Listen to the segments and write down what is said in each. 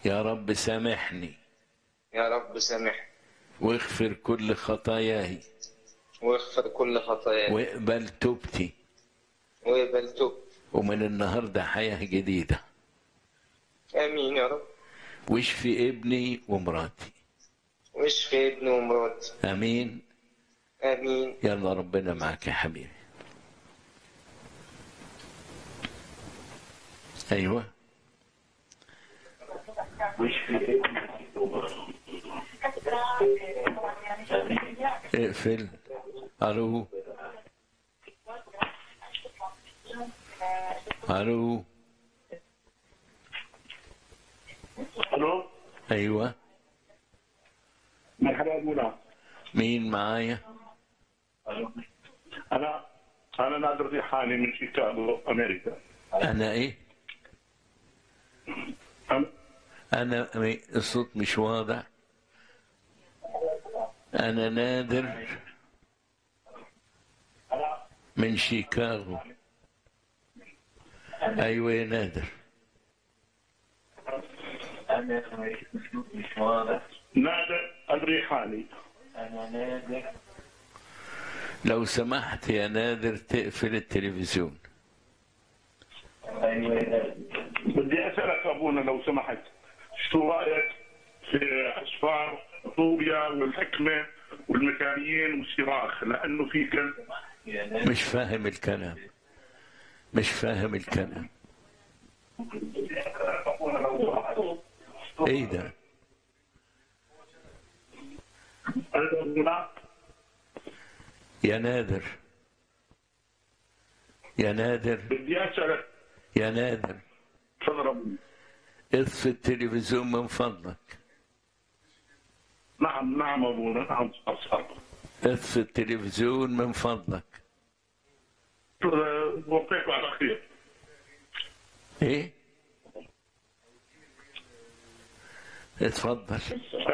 يا رب سامحني يا رب سامحني واغفر كل خطاياي واغفر كل خطاياي واقبل توبتي واقبل توب ومن النهارده حياة جديدة امين يا رب واشفي ابني ومراتي واشفي ابني ومراتي امين امين يلا ربنا معك يا حبيبي ايوه اقفل الو الو الو ايوه مرحبا ابونا مين معايا انا انا نادر ريحاني من شيكاغو امريكا انا ايه أنا انا الصوت مش واضح انا نادر من شيكاغو ايوه يا نادر نادر الريحاني لو سمحت يا نادر تقفل التلفزيون بدي اسالك ابونا لو سمحت شو رايك في اسفار طوبيا والحكمه والمكانيين والصراخ لانه في كان مش فاهم الكلام مش فاهم الكلام ايه ده أبونا يا نادر يا نادر بدي اسالك يا نادر تفضل أبونا. اطفي التلفزيون من فضلك نعم نعم ابونا نعم صار اطفي التلفزيون من فضلك وقيت على خير ايه اتفضل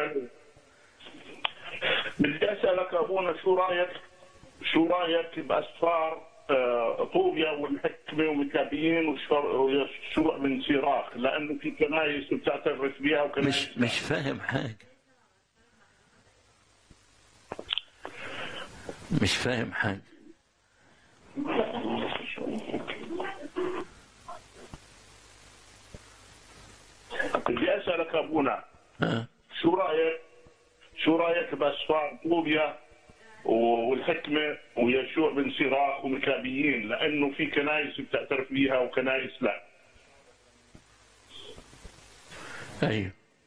بدي اسالك ابونا شو رايك شو رايك باسفار آه، طوبيا والحكمه ومكابيين والشر- والشروع من صراخ لانه في كنايس بتعترف بها وكنايس مش مش فاهم حاجة مش فاهم حاجة بدي اسالك ابونا ها شو رايك شو رايك باسفار طوبيا والحكمه ويشوع بن صراخ ومكابيين لانه في كنايس بتعترف بها وكنايس لا ايوه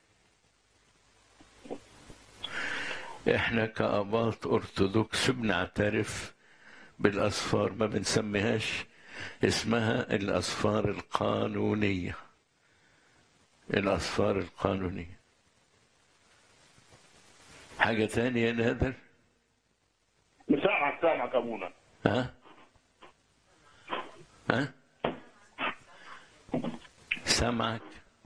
احنا كاباط ارثوذكس بنعترف بالاصفار ما بنسميهاش اسمها الاصفار القانونيه الاصفار القانونيه حاجه تانية يا نادر مسامعك سامعك ابونا ها ها سامعك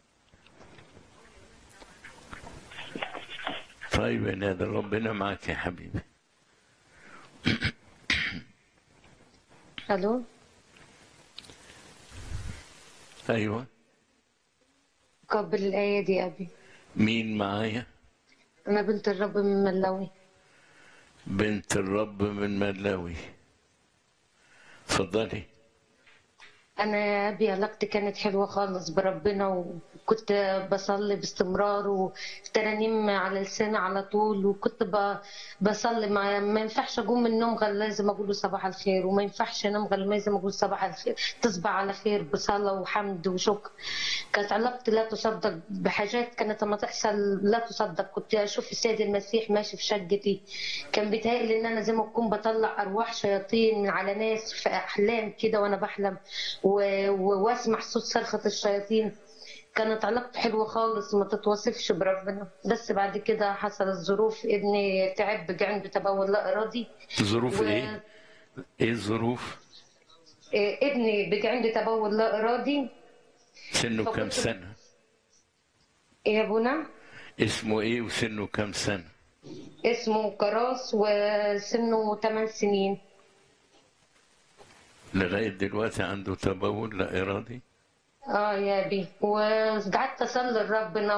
طيب يا نادر ربنا معك يا حبيبي الو ايوه قبل الآية دي أبي مين معايا أنا بنت الرب من ملاوي بنت الرب من ملاوي اتفضلي أنا يا أبي علاقتي كانت حلوة خالص بربنا وكنت بصلي باستمرار وترانيم على لساني على طول وكنت ب- بصلي ما, ما ينفعش أقوم من النوم غير لازم أقول له صباح الخير وما ينفعش أنام غير لازم أقول صباح الخير تصبح على خير بصلاة وحمد وشكر كانت علاقتي لا تصدق بحاجات كانت لما تحصل لا تصدق كنت أشوف السيد المسيح ماشي في شقتي كان بيتهيألي إن أنا زي ما أكون بطلع أرواح شياطين من على ناس في أحلام كده وأنا بحلم و- و- واسمع صوت صرخة الشياطين كانت علاقتي حلوة خالص ما تتوصفش بربنا بس بعد كده حصلت ظروف ابني تعب بقى عنده تبول لا إرادي ظروف و- ايه ايه الظروف إيه، ابني بقى عنده تبول لا إرادي سنه كم فكنت- سنه إيه يا ابونا اسمه ايه وسنه كم سنه اسمه كراس وسنه 8 سنين لغايه دلوقتي عنده تبول لا ارادي اه يا بي وقعدت اصلي لربنا